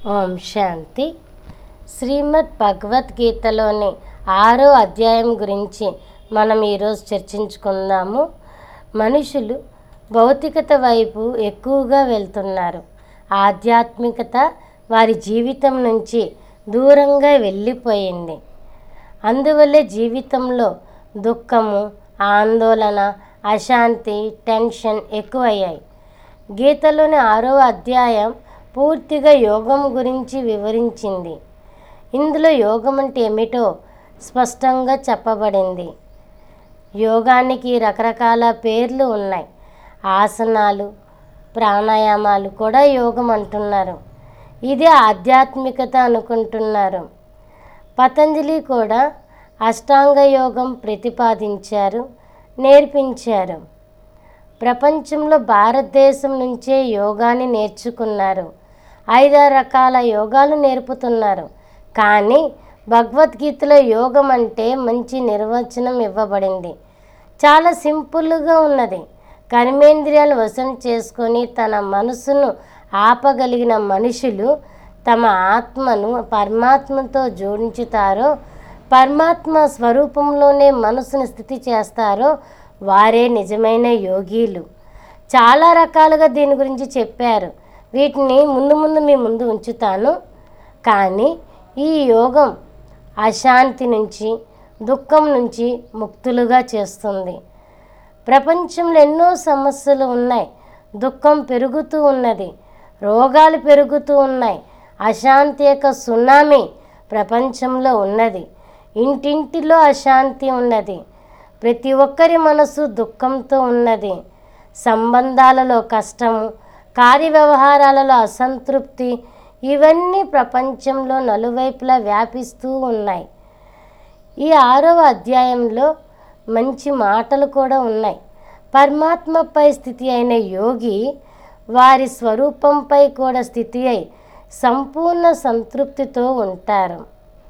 ఓం శాంతి శ్రీమద్ భగవద్గీతలోని ఆరో అధ్యాయం గురించి మనం ఈరోజు చర్చించుకుందాము మనుషులు భౌతికత వైపు ఎక్కువగా వెళ్తున్నారు ఆధ్యాత్మికత వారి జీవితం నుంచి దూరంగా వెళ్ళిపోయింది అందువల్లే జీవితంలో దుఃఖము ఆందోళన అశాంతి టెన్షన్ ఎక్కువయ్యాయి గీతలోని ఆరో అధ్యాయం పూర్తిగా యోగం గురించి వివరించింది ఇందులో యోగం అంటే ఏమిటో స్పష్టంగా చెప్పబడింది యోగానికి రకరకాల పేర్లు ఉన్నాయి ఆసనాలు ప్రాణాయామాలు కూడా యోగం అంటున్నారు ఇది ఆధ్యాత్మికత అనుకుంటున్నారు పతంజలి కూడా అష్టాంగ యోగం ప్రతిపాదించారు నేర్పించారు ప్రపంచంలో భారతదేశం నుంచే యోగాని నేర్చుకున్నారు ఐదారు రకాల యోగాలు నేర్పుతున్నారు కానీ భగవద్గీతలో యోగం అంటే మంచి నిర్వచనం ఇవ్వబడింది చాలా సింపుల్గా ఉన్నది కర్మేంద్రియాలు వశం చేసుకొని తన మనసును ఆపగలిగిన మనుషులు తమ ఆత్మను పరమాత్మతో జోడించుతారో పరమాత్మ స్వరూపంలోనే మనసును స్థితి చేస్తారో వారే నిజమైన యోగీలు చాలా రకాలుగా దీని గురించి చెప్పారు వీటిని ముందు ముందు మీ ముందు ఉంచుతాను కానీ ఈ యోగం అశాంతి నుంచి దుఃఖం నుంచి ముక్తులుగా చేస్తుంది ప్రపంచంలో ఎన్నో సమస్యలు ఉన్నాయి దుఃఖం పెరుగుతూ ఉన్నది రోగాలు పెరుగుతూ ఉన్నాయి అశాంతి యొక్క సునామీ ప్రపంచంలో ఉన్నది ఇంటింటిలో అశాంతి ఉన్నది ప్రతి ఒక్కరి మనసు దుఃఖంతో ఉన్నది సంబంధాలలో కష్టము కార్యవ్యవహారాలలో అసంతృప్తి ఇవన్నీ ప్రపంచంలో నలువైపులా వ్యాపిస్తూ ఉన్నాయి ఈ ఆరవ అధ్యాయంలో మంచి మాటలు కూడా ఉన్నాయి పరమాత్మపై స్థితి అయిన యోగి వారి స్వరూపంపై కూడా స్థితి అయి సంపూర్ణ సంతృప్తితో ఉంటారు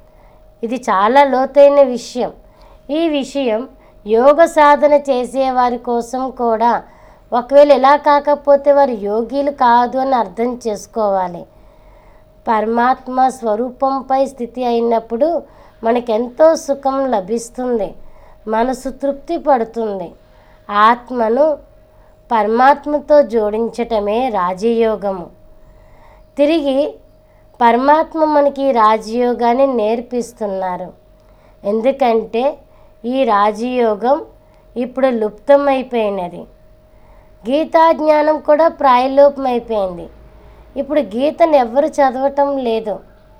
ఇది చాలా లోతైన విషయం ఈ విషయం యోగ సాధన చేసే వారి కోసం కూడా ఒకవేళ ఎలా కాకపోతే వారు యోగీలు కాదు అని అర్థం చేసుకోవాలి పరమాత్మ స్వరూపంపై స్థితి అయినప్పుడు మనకెంతో సుఖం లభిస్తుంది మనసు తృప్తి పడుతుంది ఆత్మను పరమాత్మతో జోడించటమే రాజయోగము తిరిగి పరమాత్మ మనకి రాజయోగాన్ని నేర్పిస్తున్నారు ఎందుకంటే ఈ రాజయోగం ఇప్పుడు లుప్తమైపోయినది గీతా జ్ఞానం కూడా ప్రాయలోపమైపోయింది ఇప్పుడు గీతను ఎవ్వరు చదవటం లేదు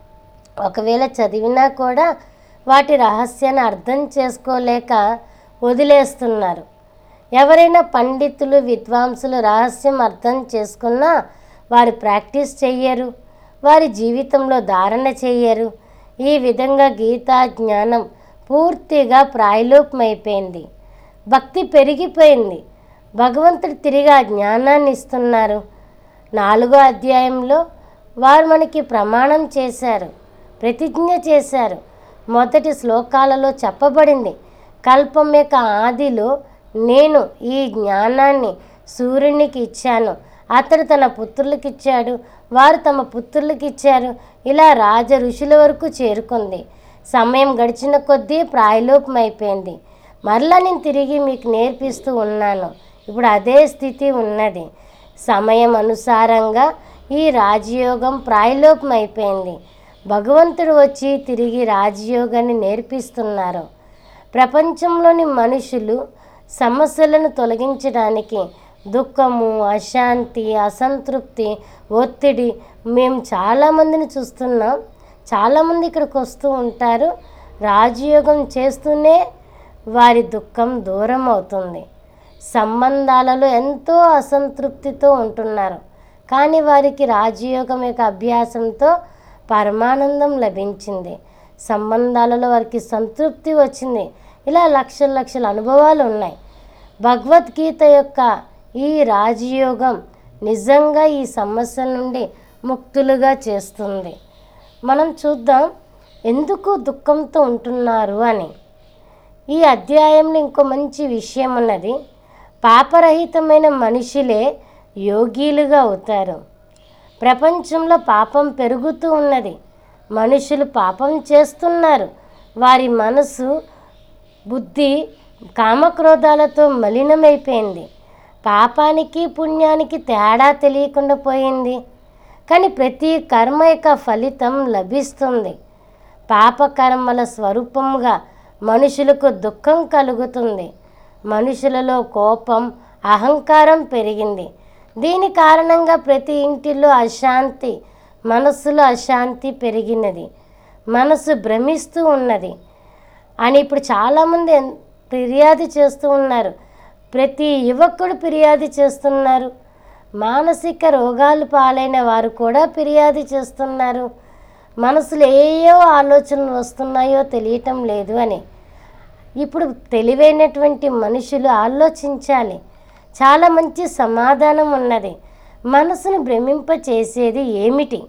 ఒకవేళ చదివినా కూడా వాటి రహస్యాన్ని అర్థం చేసుకోలేక వదిలేస్తున్నారు ఎవరైనా పండితులు విద్వాంసులు రహస్యం అర్థం చేసుకున్నా వారు ప్రాక్టీస్ చెయ్యరు వారి జీవితంలో ధారణ చెయ్యరు ఈ విధంగా గీతా జ్ఞానం పూర్తిగా ప్రాయలోపమైపోయింది భక్తి పెరిగిపోయింది భగవంతుడు తిరిగి ఆ జ్ఞానాన్ని ఇస్తున్నారు నాలుగో అధ్యాయంలో వారు మనకి ప్రమాణం చేశారు ప్రతిజ్ఞ చేశారు మొదటి శ్లోకాలలో చెప్పబడింది కల్పం యొక్క ఆదిలో నేను ఈ జ్ఞానాన్ని సూర్యునికి ఇచ్చాను అతడు తన పుత్రులకు ఇచ్చాడు వారు తమ పుత్రులకు ఇచ్చారు ఇలా రాజ ఋషుల వరకు చేరుకుంది సమయం గడిచిన కొద్దీ ప్రాయలోపం అయిపోయింది మరలా నేను తిరిగి మీకు నేర్పిస్తూ ఉన్నాను ఇప్పుడు అదే స్థితి ఉన్నది సమయం అనుసారంగా ఈ రాజయోగం ప్రాయలోపం అయిపోయింది భగవంతుడు వచ్చి తిరిగి రాజయోగాన్ని నేర్పిస్తున్నారు ప్రపంచంలోని మనుషులు సమస్యలను తొలగించడానికి దుఃఖము అశాంతి అసంతృప్తి ఒత్తిడి మేము చాలామందిని చూస్తున్నాం చాలామంది ఇక్కడికి వస్తూ ఉంటారు రాజయోగం చేస్తూనే వారి దుఃఖం దూరం అవుతుంది సంబంధాలలో ఎంతో అసంతృప్తితో ఉంటున్నారు కానీ వారికి రాజయోగం యొక్క అభ్యాసంతో పరమానందం లభించింది సంబంధాలలో వారికి సంతృప్తి వచ్చింది ఇలా లక్షల లక్షల అనుభవాలు ఉన్నాయి భగవద్గీత యొక్క ఈ రాజయోగం నిజంగా ఈ సమస్యల నుండి ముక్తులుగా చేస్తుంది మనం చూద్దాం ఎందుకు దుఃఖంతో ఉంటున్నారు అని ఈ అధ్యాయంలో ఇంకో మంచి విషయం ఉన్నది పాపరహితమైన మనుషులే యోగీలుగా అవుతారు ప్రపంచంలో పాపం పెరుగుతూ ఉన్నది మనుషులు పాపం చేస్తున్నారు వారి మనసు బుద్ధి కామక్రోధాలతో మలినమైపోయింది పాపానికి పుణ్యానికి తేడా తెలియకుండా పోయింది కానీ ప్రతి కర్మ యొక్క ఫలితం లభిస్తుంది పాపకర్మల స్వరూపంగా మనుషులకు దుఃఖం కలుగుతుంది మనుషులలో కోపం అహంకారం పెరిగింది దీని కారణంగా ప్రతి ఇంటిలో అశాంతి మనస్సులో అశాంతి పెరిగినది మనసు భ్రమిస్తూ ఉన్నది అని ఇప్పుడు చాలామంది ఎన్- ఫిర్యాదు చేస్తూ ఉన్నారు ప్రతి యువకుడు ఫిర్యాదు చేస్తున్నారు మానసిక రోగాలు పాలైన వారు కూడా ఫిర్యాదు చేస్తున్నారు మనసులో ఏయో ఆలోచనలు వస్తున్నాయో తెలియటం లేదు అని ఇప్పుడు తెలివైనటువంటి మనుషులు ఆలోచించాలి చాలా మంచి సమాధానం ఉన్నది మనసును భ్రమింప చేసేది ఏమిటి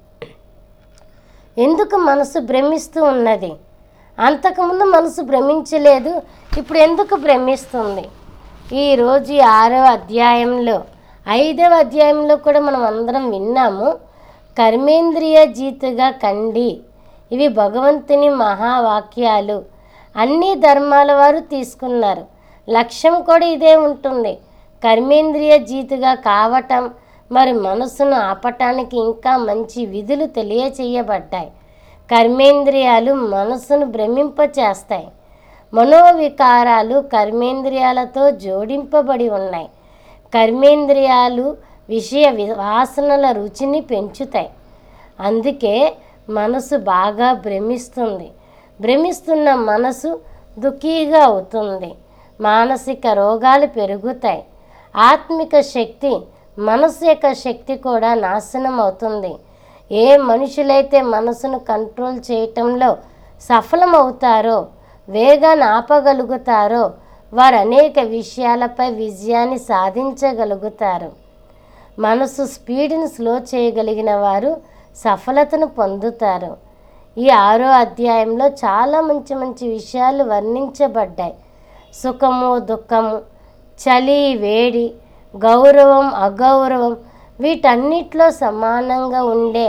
ఎందుకు మనసు భ్రమిస్తూ ఉన్నది అంతకుముందు మనసు భ్రమించలేదు ఇప్పుడు ఎందుకు భ్రమిస్తుంది ఈరోజు ఈ ఆరవ అధ్యాయంలో ఐదవ అధ్యాయంలో కూడా మనం అందరం విన్నాము కర్మేంద్రియ జీతుగా కండి ఇవి భగవంతుని మహావాక్యాలు అన్ని ధర్మాల వారు తీసుకున్నారు లక్ష్యం కూడా ఇదే ఉంటుంది కర్మేంద్రియ జీతుగా కావటం మరి మనసును ఆపటానికి ఇంకా మంచి విధులు తెలియచేయబడ్డాయి కర్మేంద్రియాలు మనసును భ్రమింపచేస్తాయి మనోవికారాలు కర్మేంద్రియాలతో జోడింపబడి ఉన్నాయి కర్మేంద్రియాలు విషయ వి- వాసనల రుచిని పెంచుతాయి అందుకే మనసు బాగా భ్రమిస్తుంది భ్రమిస్తున్న మనసు దుఃఖీగా అవుతుంది మానసిక రోగాలు పెరుగుతాయి ఆత్మిక శక్తి మనసు యొక్క శక్తి కూడా నాశనం అవుతుంది ఏ మనుషులైతే మనసును కంట్రోల్ చేయటంలో సఫలమవుతారో వేగాన్ని ఆపగలుగుతారో వారు అనేక విషయాలపై విజయాన్ని సాధించగలుగుతారు మనసు స్పీడ్ని స్లో చేయగలిగిన వారు సఫలతను పొందుతారు ఈ ఆరో అధ్యాయంలో చాలా మంచి మంచి విషయాలు వర్ణించబడ్డాయి సుఖము దుఃఖము చలి వేడి గౌరవం అగౌరవం వీటన్నిటిలో సమానంగా ఉండే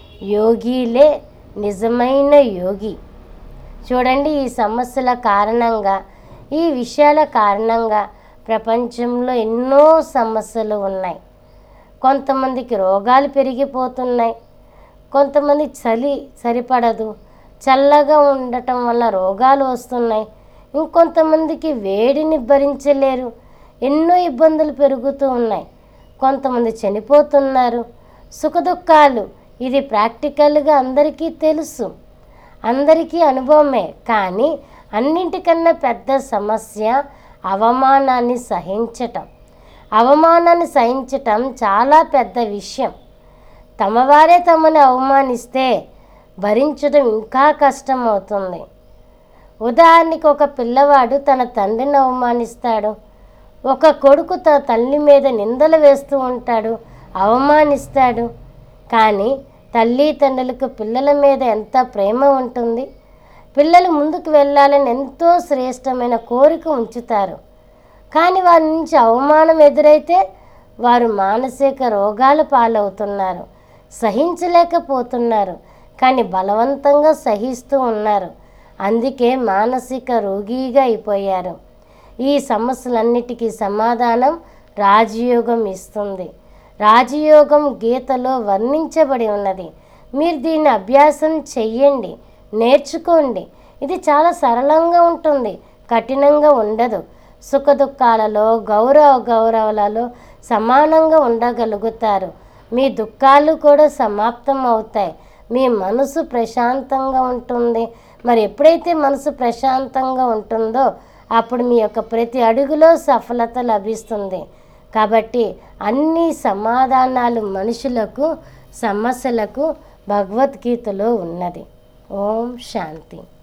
యోగిలే నిజమైన యోగి చూడండి ఈ సమస్యల కారణంగా ఈ విషయాల కారణంగా ప్రపంచంలో ఎన్నో సమస్యలు ఉన్నాయి కొంతమందికి రోగాలు పెరిగిపోతున్నాయి కొంతమంది చలి సరిపడదు చల్లగా ఉండటం వల్ల రోగాలు వస్తున్నాయి ఇంకొంతమందికి వేడిని భరించలేరు ఎన్నో ఇబ్బందులు పెరుగుతూ ఉన్నాయి కొంతమంది చనిపోతున్నారు సుఖదుఖాలు ఇది ప్రాక్టికల్గా అందరికీ తెలుసు అందరికీ అనుభవమే కానీ అన్నింటికన్నా పెద్ద సమస్య అవమానాన్ని సహించటం అవమానాన్ని సహించటం చాలా పెద్ద విషయం తమవారే తమని అవమానిస్తే భరించడం ఇంకా కష్టం అవుతుంది ఉదాహరణకి ఒక పిల్లవాడు తన తండ్రిని అవమానిస్తాడు ఒక కొడుకు తన తల్లి మీద నిందలు వేస్తూ ఉంటాడు అవమానిస్తాడు కానీ తల్లి తండ్రులకు పిల్లల మీద ఎంత ప్రేమ ఉంటుంది పిల్లలు ముందుకు వెళ్ళాలని ఎంతో శ్రేష్టమైన కోరిక ఉంచుతారు కానీ వారి నుంచి అవమానం ఎదురైతే వారు మానసిక రోగాల పాలవుతున్నారు సహించలేకపోతున్నారు కానీ బలవంతంగా సహిస్తూ ఉన్నారు అందుకే మానసిక రోగిగా అయిపోయారు ఈ సమస్యలన్నిటికీ సమాధానం రాజయోగం ఇస్తుంది రాజయోగం గీతలో వర్ణించబడి ఉన్నది మీరు దీన్ని అభ్యాసం చెయ్యండి నేర్చుకోండి ఇది చాలా సరళంగా ఉంటుంది కఠినంగా ఉండదు సుఖదుఖాలలో గౌరవ గౌరవాలలో సమానంగా ఉండగలుగుతారు మీ దుఃఖాలు కూడా సమాప్తం అవుతాయి మీ మనసు ప్రశాంతంగా ఉంటుంది మరి ఎప్పుడైతే మనసు ప్రశాంతంగా ఉంటుందో అప్పుడు మీ యొక్క ప్రతి అడుగులో సఫలత లభిస్తుంది కాబట్టి అన్ని సమాధానాలు మనుషులకు సమస్యలకు భగవద్గీతలో ఉన్నది ఓం శాంతి